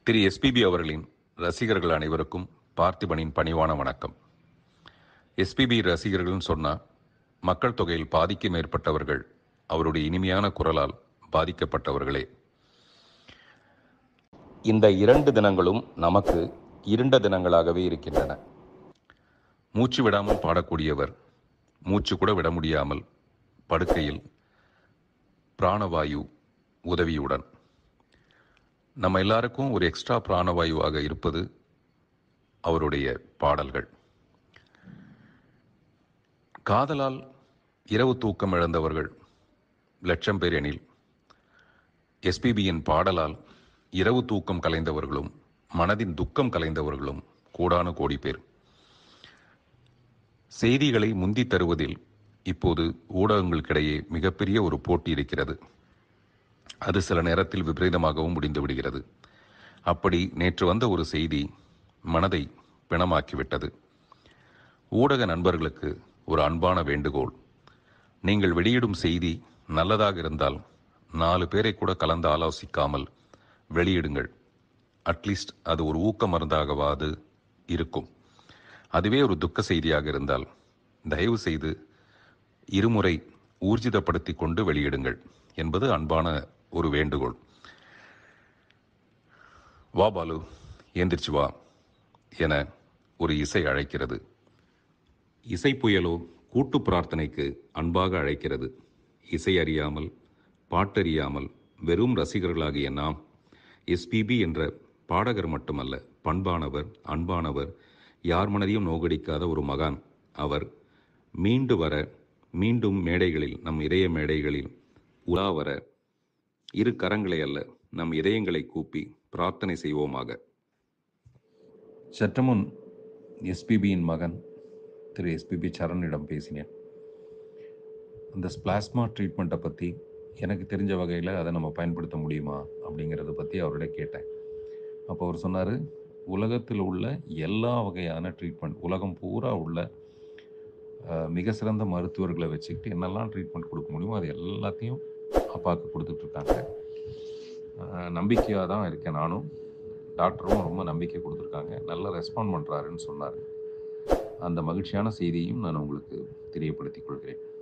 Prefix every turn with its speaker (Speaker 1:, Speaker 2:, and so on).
Speaker 1: திரு SPB அவர்களின் ரசிகர்கள் அனைவருக்கும் பார்த்திபனின் பணிவான வணக்கம் எஸ்பிபி ரசிகர்கள்னு சொன்னா மக்கள் தொகையில் பாதிக்கு மேற்பட்டவர்கள் அவருடைய இனிமையான குரலால் பாதிக்கப்பட்டவர்களே இந்த இரண்டு தினங்களும் நமக்கு இருண்ட தினங்களாகவே இருக்கின்றன மூச்சு விடாமல் பாடக்கூடியவர் மூச்சு கூட விட முடியாமல் படுக்கையில் பிராணவாயு உதவியுடன் நம்ம எல்லாருக்கும் ஒரு எக்ஸ்ட்ரா பிராணவாயுவாக இருப்பது அவருடைய பாடல்கள் காதலால் இரவு தூக்கம் இழந்தவர்கள் லட்சம் பேர் எனில் எஸ்பிபியின் பாடலால் இரவு தூக்கம் கலைந்தவர்களும் மனதின் துக்கம் கலைந்தவர்களும் கோடானு கோடி பேர் செய்திகளை முந்தி தருவதில் இப்போது ஊடகங்களுக்கிடையே மிகப்பெரிய ஒரு போட்டி இருக்கிறது அது சில நேரத்தில் விபரீதமாகவும் முடிந்து விடுகிறது அப்படி நேற்று வந்த ஒரு செய்தி மனதை பிணமாக்கிவிட்டது ஊடக நண்பர்களுக்கு ஒரு அன்பான வேண்டுகோள் நீங்கள் வெளியிடும் செய்தி நல்லதாக இருந்தால் நாலு பேரை கூட கலந்து ஆலோசிக்காமல் வெளியிடுங்கள் அட்லீஸ்ட் அது ஒரு ஊக்க மருந்தாகவாது இருக்கும் அதுவே ஒரு துக்க செய்தியாக இருந்தால் தயவு செய்து இருமுறை ஊர்ஜிதப்படுத்தி கொண்டு வெளியிடுங்கள் என்பது அன்பான ஒரு வேண்டுகோள் வா பாலு ஏந்திரிச்சு வா என ஒரு இசை அழைக்கிறது இசை புயலோ கூட்டு பிரார்த்தனைக்கு அன்பாக அழைக்கிறது இசை அறியாமல் பாட்டறியாமல் வெறும் ரசிகர்களாகிய நாம் எஸ்பிபி என்ற பாடகர் மட்டுமல்ல பண்பானவர் அன்பானவர் யார் மனதையும் நோகடிக்காத ஒரு மகான் அவர் மீண்டு வர மீண்டும் மேடைகளில் நம் இதய மேடைகளில் உலா வர இரு கரங்களை அல்ல நம் இதயங்களை கூப்பி பிரார்த்தனை செய்வோமாக சற்று முன் எஸ்பிபியின் மகன் திரு எஸ்பிபி சரணிடம் பேசினேன் அந்த ஸ்பிளாஸ்மா ட்ரீட்மெண்ட்டை பற்றி எனக்கு தெரிஞ்ச வகையில் அதை நம்ம பயன்படுத்த முடியுமா அப்படிங்கிறத பற்றி அவர்கிட்ட கேட்டேன் அப்போ அவர் சொன்னார் உலகத்தில் உள்ள எல்லா வகையான ட்ரீட்மெண்ட் உலகம் பூரா உள்ள அஹ், மிக சிறந்த மருத்துவர்களை வச்சுக்கிட்டு என்னெல்லாம் ட்ரீட்மெண்ட் கொடுக்க முடியுமோ அது எல்லாத்தையும் அப்பாவுக்கு கொடுத்துட்ருக்காங்க நம்பிக்கையாக தான் இருக்கேன் நானும் டாக்டரும் ரொம்ப நம்பிக்கை கொடுத்துருக்காங்க நல்லா ரெஸ்பாண்ட் பண்ணுறாருன்னு சொன்னார் அந்த மகிழ்ச்சியான செய்தியையும் நான் உங்களுக்கு தெரியப்படுத்திக் கொள்கிறேன்